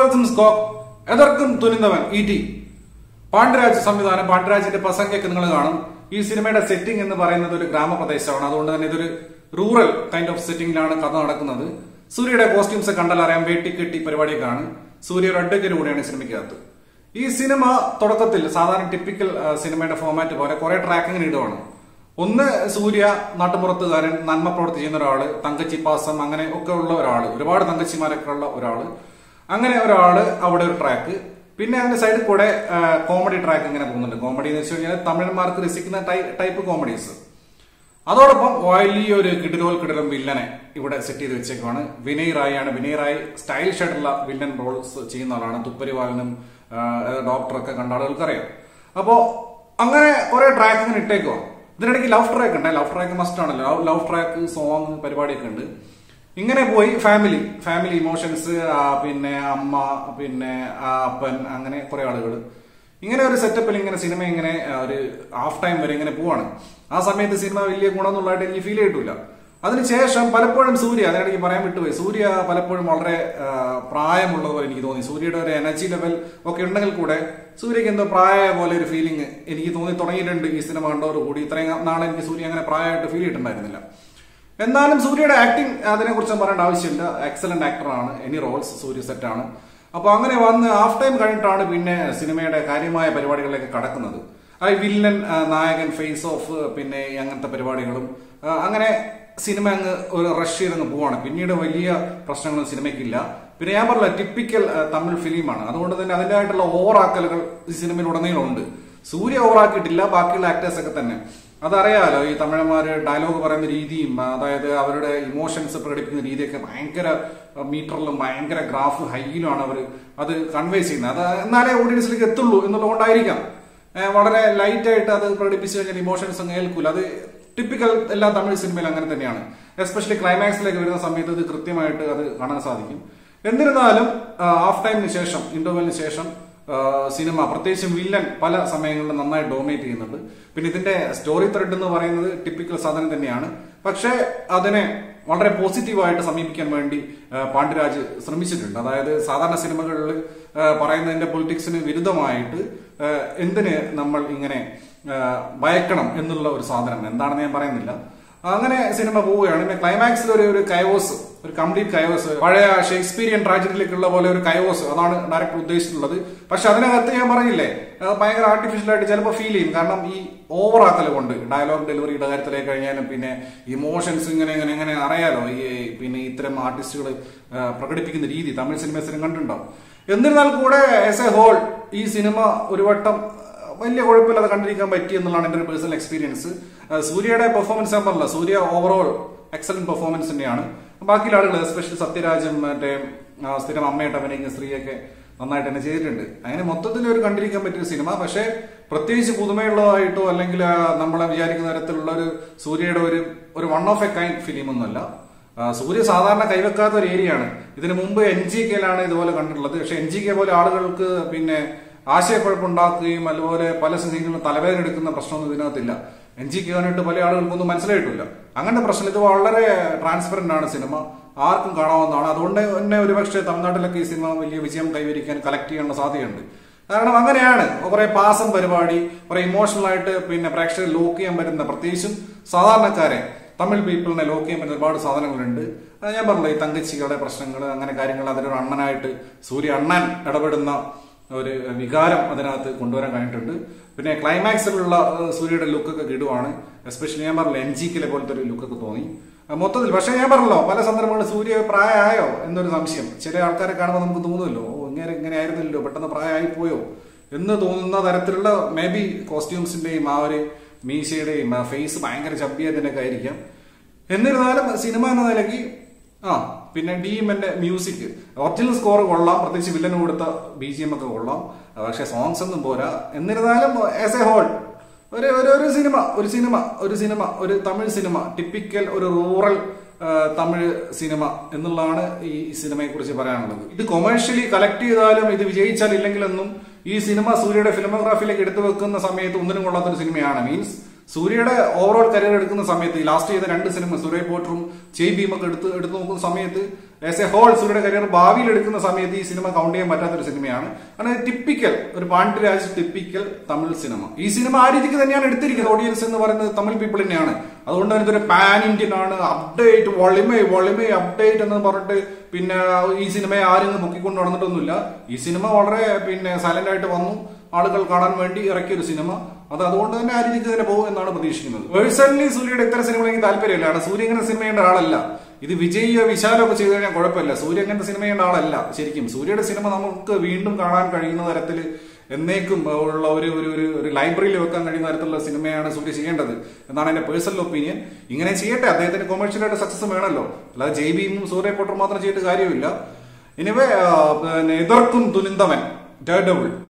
വിക്രമാദിത്യം സ്കോക്ക് എതർക്കും തുനിന്തവൻ E T പാണ്ഡ്യരാജ് സംവിധാനം പാണ്ഡ്യരാജിന്റെ പ്രസംഗമൊക്കെ നിങ്ങൾ കാണും ഈ സിനിമയുടെ സെറ്റിംഗ് എന്ന് പറയുന്നത് ഒരു ഗ്രാമപ്രദേശമാണ് അതുകൊണ്ട് തന്നെ ഇതൊരു റൂറൽ കൈൻഡ് ഓഫ് സെറ്റിംഗിലാണ് കഥ നടക്കുന്നത് സൂര്യയുടെ കോസ്റ്റ്യൂംസ് കണ്ടാൽ അറിയാം വേട്ടിക്കെട്ടി പരിപാടിയൊക്കെയാണ് സൂര്യ ഒരു അഡ്വക്കേറ്റ് കൂടിയാണ് ഈ സിനിമയ്ക്കകത്ത് ഈ സിനിമ തുടക്കത്തിൽ സാധാരണ ടിപ്പിക്കൽ സിനിമയുടെ ഫോമാറ്റ് പോലെ കുറെ ട്രാക്കിങ്ങിന് ഇടുവാണ് ഒന്ന് സൂര്യ നാട്ടുപുറത്തുകാരൻ നന്മ പ്രവൃത്തി ചെയ്യുന്ന ഒരാള് തങ്കച്ചി പാസം അങ്ങനെ ഒക്കെ ഉള്ള ഒരാള് ഒരുപാട് തങ്കച്ചിമാരൊക്കെ ഉള്ള ഒരാള് അങ്ങനെ ഒരാള് അവിടെ ഒരു ട്രാക്ക് പിന്നെ അതിന്റെ സൈഡിൽ കൂടെ കോമഡി ട്രാക്ക് ഇങ്ങനെ പോകുന്നുണ്ട് കോമഡി എന്ന് വെച്ച് കഴിഞ്ഞാൽ തമിഴന്മാർക്ക് രസിക്കുന്ന ടൈപ്പ് കോമഡീസ് അതോടൊപ്പം വലിയൊരു കിടിലോൽ കിടിലം വില്ലനെ ഇവിടെ സെറ്റ് ചെയ്ത് വെച്ചേക്കുവാണ് വിനയ് റായ് ആണ് വിനയ് റായ് സ്റ്റൈലിഷ് ആയിട്ടുള്ള വില്ലൻ റോൾസ് ചെയ്യുന്ന ആളാണ് തുപ്പരിവാലനും ഡോക്ടറൊക്കെ കണ്ട ആളുകൾക്ക് അറിയാം അപ്പോ അങ്ങനെ കുറെ ട്രാക്ക് ഇങ്ങനെ ഇട്ടേക്കുവാ ഇതിനിടയ്ക്ക് ലവ് ട്രാക്ക് ഉണ്ട് ലവ് ട്രാക്ക് മസ്റ്റ് ആണല്ലോ ലവ് ട്രാക്ക് സോങ് പരിപാടിയൊക്കെ ഉണ്ട് ഇങ്ങനെ പോയി ഫാമിലി ഫാമിലി ഇമോഷൻസ് പിന്നെ അമ്മ പിന്നെ ആ അപ്പൻ അങ്ങനെ കുറെ ആളുകൾ ഇങ്ങനെ ഒരു സെറ്റപ്പിൽ ഇങ്ങനെ സിനിമ ഇങ്ങനെ ആ, ഒരു ഹാഫ് ടൈം വരെ ഇങ്ങനെ പോവാണ് ആ സമയത്ത് സിനിമ വലിയ ഗുണമെന്നുള്ളതായിട്ട് എനിക്ക് ഫീൽ ചെയ്തിട്ടില്ല അതിനുശേഷം പലപ്പോഴും സൂര്യ അതിനിടയ്ക്ക് പറയാൻ വിട്ടുപോയി സൂര്യ പലപ്പോഴും വളരെ ആ, പ്രായമുള്ളതുപോലെ എനിക്ക് തോന്നി സൂര്യയുടെ ഒരു എനർജി ലെവൽ ഒക്കെ ഉണ്ടെങ്കിൽ കൂടെ സൂര്യക്ക് എന്തോ പ്രായ പോലെ ഒരു ഫീലിംഗ് എനിക്ക് തോന്നി തുടങ്ങിയിട്ടുണ്ട് ഈ സിനിമ കണ്ടോടുകൂടി ഇത്രയും നാളെ എനിക്ക് സൂര്യ അങ്ങനെ പ്രായമായിട്ട് ഫീൽ ചെയ്തിട്ടുണ്ടായിരുന്നില്ല എന്നാലും സൂര്യയുടെ ആക്ടിങ് അതിനെ കുറിച്ച് പറയേണ്ട ആവശ്യമില്ല എക്സലന്റ് ആക്ടറാണ് എനി റോൾസ് സൂര്യ സെറ്റാണ് അപ്പൊ അങ്ങനെ വന്ന് ഹാഫ് ടൈം കഴിഞ്ഞിട്ടാണ് പിന്നെ സിനിമയുടെ കാര്യമായ പരിപാടികളിലേക്ക് കടക്കുന്നത് ആ വില്ലൻ ആ, നായകൻ ഫേസ് ഓഫ് പിന്നെ ഈ അങ്ങനത്തെ പരിപാടികളും ആ, അങ്ങനെ സിനിമ അങ്ങ് ഒരു റഷ് ചെയ്തങ്ങ് പോവാണ് പിന്നീട് വലിയ പ്രശ്നങ്ങളും സിനിമയ്ക്കില്ല പിന്നെ ഞാൻ പറഞ്ഞ ടിപ്പിക്കൽ തമിഴ് ഫിലിമാണ് അതുകൊണ്ട് തന്നെ അതിൻ്റെതായിട്ടുള്ള ഓവറാക്കലുകൾ ഈ സിനിമയിൽ ഉടനീളം ഉണ്ട് സൂര്യ ഓവറാക്കിയിട്ടില്ല ബാക്കിയുള്ള ആക്ടേഴ്സ് ഒക്കെ തന്നെ അതറിയാലോ ഈ തമിഴന്മാര് ഡയലോഗ് പറയുന്ന രീതിയും അതായത് അവരുടെ ഇമോഷൻസ് പ്രകടിപ്പിക്കുന്ന രീതിയൊക്കെ ഭയങ്കര മീറ്ററിലും ഭയങ്കര ഗ്രാഫ് ഹൈയിലുമാണ് അവർ അത് കൺവേ ചെയ്യുന്നത് അത് എന്നാലേ ഓഡിയൻസിലേക്ക് എത്തുള്ളൂ എന്നുള്ളതുകൊണ്ടായിരിക്കാം ഏഹ് വളരെ ലൈറ്റ് ആയിട്ട് അത് പ്രകടിപ്പിച്ചു കഴിഞ്ഞാൽ ഇമോഷൻസ് അങ്ങ് ഏൽക്കൂല അത് ടിപ്പിക്കൽ എല്ലാ തമിഴ് സിനിമയിലും അങ്ങനെ തന്നെയാണ് എസ്പെഷ്യലി ക്ലൈമാക്സിലേക്ക് വരുന്ന സമയത്ത് ഇത് കൃത്യമായിട്ട് അത് കാണാൻ സാധിക്കും എന്നിരുന്നാലും ഹാഫ് ടൈമിന് ശേഷം ഇന്റർവെലിന് ശേഷം ആ, സിനിമ പ്രത്യേകിച്ചും വില്ലൻ പല സമയങ്ങളിലും നന്നായി ഡോമിനേറ്റ് ചെയ്യുന്നുണ്ട് പിന്നെ ഇതിന്റെ സ്റ്റോറി ത്രെഡ് എന്ന് പറയുന്നത് ടിപ്പിക്കൽ സാധനം തന്നെയാണ് പക്ഷേ അതിനെ വളരെ പോസിറ്റീവായിട്ട് സമീപിക്കാൻ വേണ്ടി ആ, പാണ്ഡ്യരാജ് ശ്രമിച്ചിട്ടുണ്ട് അതായത് സാധാരണ സിനിമകളിൽ ആ, പറയുന്നതിന്റെ പൊളിറ്റിക്സിന് വിരുദ്ധമായിട്ട് ആ, എന്തിന് നമ്മൾ ഇങ്ങനെ ആ, ഭയക്കണം എന്നുള്ള ഒരു സാധനം എന്താണെന്ന് ഞാൻ പറയുന്നില്ല അങ്ങനെ സിനിമ പോവുകയാണ് പിന്നെ ക്ലൈമാക്സിൽ ഒരു ഒരു കയോസ് ഒരു കംപ്ലീറ്റ് കയോസ് പഴയ ഷേക്സ്പീരിയൻ ട്രാജഡിയിലേക്കുള്ള പോലെ ഒരു കയോസ് അതാണ് ഡയറക്ടർ ഉദ്ദേശിച്ചിട്ടുള്ളത് പക്ഷെ അതിനകത്ത് ഞാൻ പറഞ്ഞില്ലേ അത് ഭയങ്കര ആർട്ടിഫിഷ്യൽ ആയിട്ട് ചിലപ്പോൾ ഫീൽ ചെയ്യും കാരണം ഈ ഓവർ ആക്കൽ കൊണ്ട് ഡയലോഗ് ഡെലിവറിയുടെ കാര്യത്തിലേക്ക് കഴിഞ്ഞാലും പിന്നെ ഇമോഷൻസ് ഇങ്ങനെ ഇങ്ങനെ ഇങ്ങനെ അറിയാലോ ഈ പിന്നെ ഇത്തരം ആർട്ടിസ്റ്റുകൾ പ്രകടിപ്പിക്കുന്ന രീതി തമിഴ് സിനിമസിലും കണ്ടിട്ടുണ്ടാവും എന്നിരുന്നാൽ കൂടെ ആസ് എ ഹോൾ ഈ സിനിമ ഒരു വട്ടം വലിയ കുഴപ്പമില്ലാതെ കണ്ടിരിക്കാൻ പറ്റി എന്നുള്ളതാണ് എന്റെ ഒരു പേഴ്സണൽ എക്സ്പീരിയൻസ് ആ, സൂര്യയുടെ പെർഫോമൻസ് ഞാൻ പറഞ്ഞില്ല സൂര്യ ഓവറോൾ എക്സലന്റ് പെർഫോമൻസ് തന്നെയാണ് ബാക്കിയുള്ള ആളുകൾ എസ്പെഷ്യലി സത്യരാജും മറ്റേ ആ, സ്ഥിരം അമ്മയായിട്ട് അഭിനയിക്കുന്ന സ്ത്രീയൊക്കെ നന്നായിട്ട് തന്നെ ചെയ്തിട്ടുണ്ട് അങ്ങനെ മൊത്തത്തിൽ ഒരു കണ്ടിരിക്കാൻ പറ്റിയ സിനിമ പക്ഷേ പ്രത്യേകിച്ച് പുതുമയുള്ളതായിട്ടോ അല്ലെങ്കിൽ ആ, നമ്മളെ വിചാരിക്കുന്ന തരത്തിലുള്ള ഒരു സൂര്യയുടെ ഒരു ഒരു one of a kind film ഒന്നുമല്ല ആ, സൂര്യ സാധാരണ കൈവെക്കാത്ത ഒരു ഏരിയയാണ് ഇതിനു മുമ്പ് എൻ ജി കെയിലാണ് ഇതുപോലെ കണ്ടിട്ടുള്ളത് പക്ഷെ എൻ ജി കെ പോലെ ആളുകൾക്ക് പിന്നെ ആശയക്കുഴപ്പമുണ്ടാക്കുകയും അതുപോലെ പല സീനുകളും തലവേദന എടുക്കുന്ന പ്രശ്നമൊന്നും ഇതിനകത്തില്ല എൻ ജി കെ കണ്ടിട്ട് പല ആളുകൾക്കൊന്നും മനസ്സിലായിട്ടില്ല അങ്ങനത്തെ പ്രശ്നം ഇത് വളരെ ട്രാൻസ്പെറന്റ് ആണ് സിനിമ ആർക്കും കാണാവുന്നതാണ് അതുകൊണ്ട് തന്നെ ഒരുപക്ഷെ തമിഴ്നാട്ടിലൊക്കെ ഈ സിനിമ വലിയ വിജയം കൈവരിക്കാൻ കളക്ട് ചെയ്യാനുള്ള സാധ്യതയുണ്ട് കാരണം അങ്ങനെയാണ് കുറെ പാസം പരിപാടി കുറെ ഇമോഷണൽ ആയിട്ട് പിന്നെ പ്രേക്ഷകർ ലോക്ക് ചെയ്യാൻ പറ്റുന്ന പ്രത്യേകിച്ചും സാധാരണക്കാരെ തമിഴ് പീപ്പിളിനെ ലോക്ക് ചെയ്യാൻ പറ്റുന്ന ഒരുപാട് സാധനങ്ങളുണ്ട് അത് ഞാൻ പറഞ്ഞില്ല ഈ തങ്കച്ചികളുടെ പ്രശ്നങ്ങൾ അങ്ങനെ കാര്യങ്ങൾ അതിലൊരു അണ്ണനായിട്ട് സൂര്യ അണ്ണൻ ഇടപെടുന്ന ഒരു വികാരം അതിനകത്ത് കൊണ്ടുവരാൻ കഴിഞ്ഞിട്ടുണ്ട് പിന്നെ ക്ലൈമാക്സിലുള്ള ഏഹ്, സൂര്യയുടെ ലുക്കൊക്കെ കിടുവാണ് എസ്പെഷ്യലി ഞാൻ പറഞ്ഞില്ല എൻ ജിക്കിലെ പോലത്തെ ഒരു ലുക്കൊക്കെ തോന്നി ആ, മൊത്തത്തിൽ പക്ഷേ ഞാൻ പറഞ്ഞല്ലോ പല സന്ദർഭങ്ങളിൽ സൂര്യ പ്രായമായോ എന്നൊരു സംശയം ചില ആൾക്കാരെ കാണുമ്പോൾ നമുക്ക് തോന്നുമല്ലോ ഓ ഇങ്ങനെ ഇങ്ങനെ ആയിരുന്നില്ലല്ലോ പെട്ടെന്ന് പ്രായമായി പോയോ എന്ന് തോന്നുന്ന തരത്തിലുള്ള മേ ബി കോസ്റ്റ്യൂംസിന്റെയും ആ ഒരു മീശയുടെയും ഫേസ് ഭയങ്കര ചബ്ബിയതിനൊക്കെ ആയിരിക്കാം എന്നിരുന്നാലും സിനിമ എന്ന നിലയ്ക്ക് ആ പിന്നെ ഡി എമ്മിന്റെ മ്യൂസിക് ഒറിജിനൽ സ്കോർ കൊള്ളാം പ്രത്യേകിച്ച് വില്ലന് കൊടുത്ത ബി ജി എം ഒക്കെ കൊള്ളാം പക്ഷെ സോങ്സ് ഒന്നും പോരാ എന്നിരുന്നാലും ആസ് എ ഹോൾ ഒരു ഒരു ഒരു സിനിമ ഒരു സിനിമ ഒരു സിനിമ ഒരു തമിഴ് സിനിമ ടിപ്പിക്കൽ ഒരു റൂറൽ തമിഴ് സിനിമ എന്നുള്ളതാണ് ഈ സിനിമയെ കുറിച്ച് പറയാനുള്ളത് ഇത് കൊമേഴ്ഷ്യലി കളക്ട് ചെയ്താലും ഇത് വിജയിച്ചാൽ ഇല്ലെങ്കിലൊന്നും ഈ സിനിമ സൂര്യയുടെ ഫിലിമോഗ്രാഫിയിലേക്ക് എടുത്തു വെക്കുന്ന സമയത്ത് ഒന്നിനും കൊള്ളാത്തൊരു സിനിമയാണ് മീൻസ് സൂര്യയുടെ ഓവറോൾ കരിയർ എടുക്കുന്ന സമയത്ത് ഈ ലാസ്റ്റ് ചെയ്ത രണ്ട് സിനിമ സൂര്യ പോട്ടറും ജയ് ഭീമൊക്കെ എടുത്ത് എടുത്തു നോക്കുന്ന സമയത്ത് ആസ് എ ഹോൾ സൂര്യയുടെ കരിയർ ഭാവിയിൽ എടുക്കുന്ന സമയത്ത് ഈ സിനിമ കൗണ്ട് ചെയ്യാൻ പറ്റാത്തൊരു സിനിമയാണ് കാരണം ടിപ്പിക്കൽ ഒരു പാണ്ഡ്യരാജ് ടിപ്പിക്കൽ തമിഴ് സിനിമ ഈ സിനിമ ആ രീതിക്ക് തന്നെയാണ് എടുത്തിരിക്കുന്നത് ഓഡിയൻസ് എന്ന് പറയുന്നത് തമിഴ് പീപ്പിൾ തന്നെയാണ് അതുകൊണ്ട് തന്നെ ഇതൊരു പാൻ ഇന്ത്യൻ ആണ് അപ്ഡേറ്റ് വൊളിമേ വൊളിമേ അപ്ഡേറ്റ് എന്ന് പറഞ്ഞിട്ട് പിന്നെ ഈ സിനിമയെ ആരും പൊക്കിക്കൊണ്ട് നടന്നിട്ടൊന്നുമില്ല ഈ സിനിമ വളരെ പിന്നെ സൈലന്റ് ആയിട്ട് വന്നു ആളുകൾ കാണാൻ വേണ്ടി ഇറക്കിയ ഒരു സിനിമ അത് അതുകൊണ്ട് തന്നെ ആ രീതിക്ക് തന്നെ പോകും എന്നാണ് പ്രതീക്ഷിക്കുന്നത് പേഴ്സണലി സൂര്യയുടെ ഇത്തരം സിനിമകൾ എനിക്ക് താല്പര്യമില്ല കാരണം സൂര്യ ഇങ്ങനെ സിനിമ ചെയ്യേണ്ട ആളല്ല ഇത് വിജയിയോ വിശാലോ ഒക്കെ ചെയ്തു കഴിഞ്ഞാൽ കുഴപ്പമില്ല സൂര്യ അങ്ങനത്തെ സിനിമ ചെയ്യേണ്ട ആളല്ല ശരിക്കും സൂര്യയുടെ സിനിമ നമുക്ക് വീണ്ടും കാണാൻ കഴിയുന്ന തരത്തിൽ എന്നേക്കും ഉള്ള ഒരു ഒരു ഒരു ഒരു ലൈബ്രറിയിൽ വെക്കാൻ കഴിയുന്ന തരത്തിലുള്ള സിനിമയാണ് സൂര്യ ചെയ്യേണ്ടത് എന്നാണ് എന്റെ പേഴ്സണൽ ഒപ്പീനിയൻ ഇങ്ങനെ ചെയ്യട്ടെ അദ്ദേഹത്തിന് കൊമേഴ്ഷ്യലായിട്ട് സക്സസ് വേണമല്ലോ അല്ലാതെ ജെ ബിയും സൂര്യ പോട്ടർ മാത്രം ചെയ്തിട്ട് കാര്യമില്ല ഇനിവേ എതിർക്കും തുനിന്തവൻ ഡബിൾ